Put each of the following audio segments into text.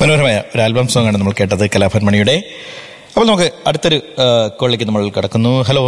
മനോഹരമായ ഒരു album song ആണ് നമ്മൾ കേട്ടത് കലാഭൻ മണിയുടെ അപ്പോൾ നമുക്ക് അടുത്തൊരു ആ, കോളിലേക്ക് നമ്മൾ കടക്കുന്നു ഹലോ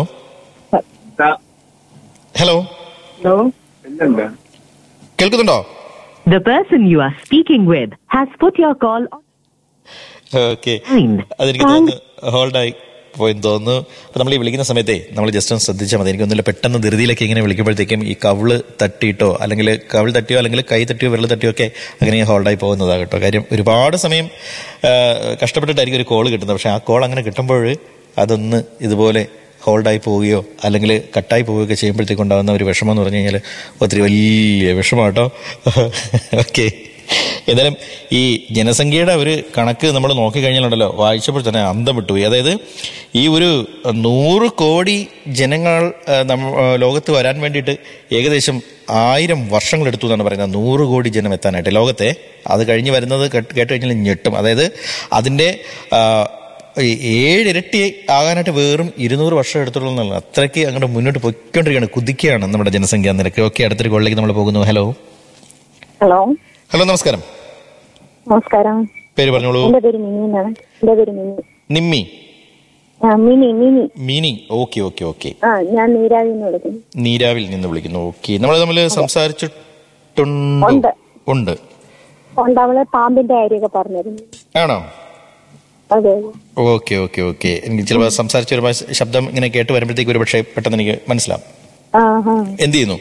ഹലോ ഹലോ എന്തുണ്ട് കേൾക്കുന്നുണ്ടോ The person you are speaking with has put your call on okay line. അതെനിക്ക് തോന്നുന്നു ഹോൾഡായി പോയെന്ന് തോന്നുന്നു അപ്പൊ നമ്മൾ ഈ വിളിക്കുന്ന സമയത്തേ നമ്മൾ ജസ്റ്റ് ഒന്ന് ശ്രദ്ധിച്ചാൽ മതി എനിക്കൊന്നുമില്ല പെട്ടെന്ന് ധൃതിയിലൊക്കെ ഇങ്ങനെ വിളിക്കുമ്പോഴത്തേക്കും ഈ കവിള് തട്ടിയിട്ടോ അല്ലെങ്കിൽ കവിൾ തട്ടിയോ അല്ലെങ്കിൽ കൈ തട്ടിയോ വിരൽ തട്ടിയോ ഒക്കെ അങ്ങനെ ഹോൾഡായി പോകുന്നതാണ് കേട്ടോ കാര്യം ഒരുപാട് സമയം ആ, കഷ്ടപ്പെട്ടിട്ടായിരിക്കും ഒരു കോൾ കിട്ടുന്നത് പക്ഷെ ആ കോൾ അങ്ങനെ കിട്ടുമ്പോൾ അതൊന്ന് ഇതുപോലെ ഹോൾഡായി പോവുകയോ അല്ലെങ്കിൽ കട്ടായി പോവുകയൊക്കെ ചെയ്യുമ്പോഴത്തേക്ക് ഉണ്ടാകുന്ന ഒരു വിഷമം എന്ന് പറഞ്ഞു കഴിഞ്ഞാൽ ഒത്തിരി വലിയ വിഷമം കേട്ടോ ഓക്കെ ഏതായാലും ഈ ജനസംഖ്യയുടെ ഒരു കണക്ക് നമ്മൾ നോക്കിക്കഴിഞ്ഞാലുണ്ടല്ലോ വായിച്ചപ്പോൾ തന്നെ അന്തം വിട്ടുപോയി അതായത് ഈ ഒരു നൂറ് കോടി ജനങ്ങൾ ആ, നമ്മ ആ, ലോകത്ത് വരാൻ വേണ്ടിയിട്ട് ഏകദേശം ആയിരം വർഷങ്ങൾ എടുത്തു എന്നാണ് പറയുന്നത് നൂറ് കോടി ജനം എത്താനായിട്ട് ലോകത്തെ അത് കഴിഞ്ഞ് വരുന്നത് കേട്ട് കേട്ട് കഴിഞ്ഞാൽ ഞെട്ടും അതായത് അതിൻ്റെ ആ, ഈ ഏഴിരട്ടി ആകാനായിട്ട് വെറും ഇരുന്നൂറ് വർഷം എടുത്തുള്ളൂ എന്നുള്ളത് അത്രയ്ക്ക് അങ്ങോട്ട് മുന്നോട്ട് പൊയ്ക്കൊണ്ടിരിക്കുകയാണ് കുതിക്കുകയാണ് നമ്മുടെ ജനസംഖ്യാ നിരക്ക് ഓക്കെ അടുത്തൊരു കോളിലേക്ക് നമ്മൾ പോകുന്നു ഹലോ ഹലോ ഹലോ നമസ്കാരം നമസ്കാരം പേര് പറഞ്ഞോളൂ എന്റെ പേര് മിനി എന്നാണ് എന്റെ പേര് മിനി നിമ്മി ആ Mini Mini Meeni okay okay okay ആ ഞാൻ നീരാവി എന്ന് വിളിക്കുന്നു നീരാവിൽ നിന്ന് വിളിക്കുന്നു ഓക്കെ നമ്മൾ തമ്മിൽ സംസാരിച്ചിട്ടുണ്ടോ ഉണ്ട്. ഉണ്ട് ഉണ്ട് അവളെ പാമ്പിന്റെ കാര്യമൊക്കെ പറഞ്ഞിരുന്നു ആണോ അതെ ഓക്കെ ഓക്കെ ഓക്കെ എനിക്ക് ചിലപ്പോൾ സംസാരിച്ച ഒരു ശബ്ദം ഇങ്ങനെ കേട്ട് വരുമ്പോഴത്തേക്ക് ഒരു പക്ഷേ പെട്ടെന്ന് എനിക്ക് മനസ്സിലാവും ആ ഹാ എന്ത് ചെയ്യുന്നു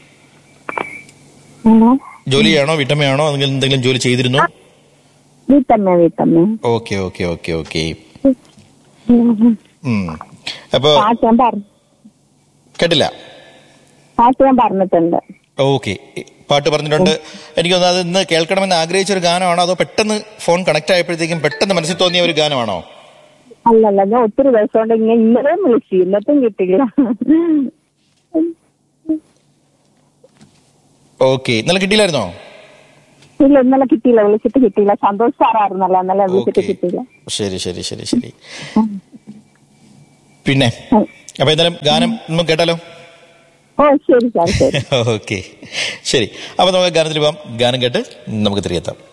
ആണോ? ജോലിയാണോ വീട്ടമ്മയാണോ അല്ലെങ്കിൽ എന്തെങ്കിലും ജോലി ചെയ്തിരുന്നോ വീട്ടമ്മ വീട്ടമ്മ ഓക്കെ ഓക്കെ ഓക്കെ ഓക്കെ ഉം, ഉം. ഉം. അപ്പോ പാട്ട് ഞാൻ പറഞ്ഞു കേട്ടില്ല പാട്ട് ഞാൻ പറഞ്ഞിട്ടുണ്ട് ഓക്കെ പാട്ട് പറഞ്ഞിട്ടുണ്ട് എനിക്ക് തോന്നുന്നു അത് ഇന്ന് കേൾക്കണമെന്ന് ആഗ്രഹിച്ച ഒരു ഗാനമാണോ അതോ പെട്ടെന്ന് ഫോൺ കണക്ട് ആയപ്പോഴത്തേക്കും പെട്ടെന്ന് മനസ്സിൽ തോന്നിയ ഒരു ഗാനമാണോ അല്ലല്ല ഞാൻ ഒത്തിരി ദിവസം കൊണ്ട് ഇങ്ങനെ ഇന്നലെയും വിളിച്ചു ഇന്നത്തും കിട്ടില്ല ഓക്കെ ഇന്നലെ കിട്ടിയില്ലായിരുന്നോ ഇല്ല ഇന്നലെ കിട്ടിയില്ല വിളിച്ചിട്ട് കിട്ടിയില്ല സന്തോഷ് സാറായിരുന്നല്ലോ ഇന്നലെ വിളിച്ചിട്ട് ഓക്കെ കിട്ടിയില്ല ശരി ശരി ശരി ശരി പിന്നെ അപ്പൊ എന്തായാലും ഗാനം നമുക്ക് കേട്ടാലോ ഓ ശരി സാർ ശരി ഓക്കെ ശരി അപ്പൊ നമുക്ക് ഗാനത്തിൽ പോവാം ഗാനം കേട്ട് നമുക്ക് തിരികെത്താം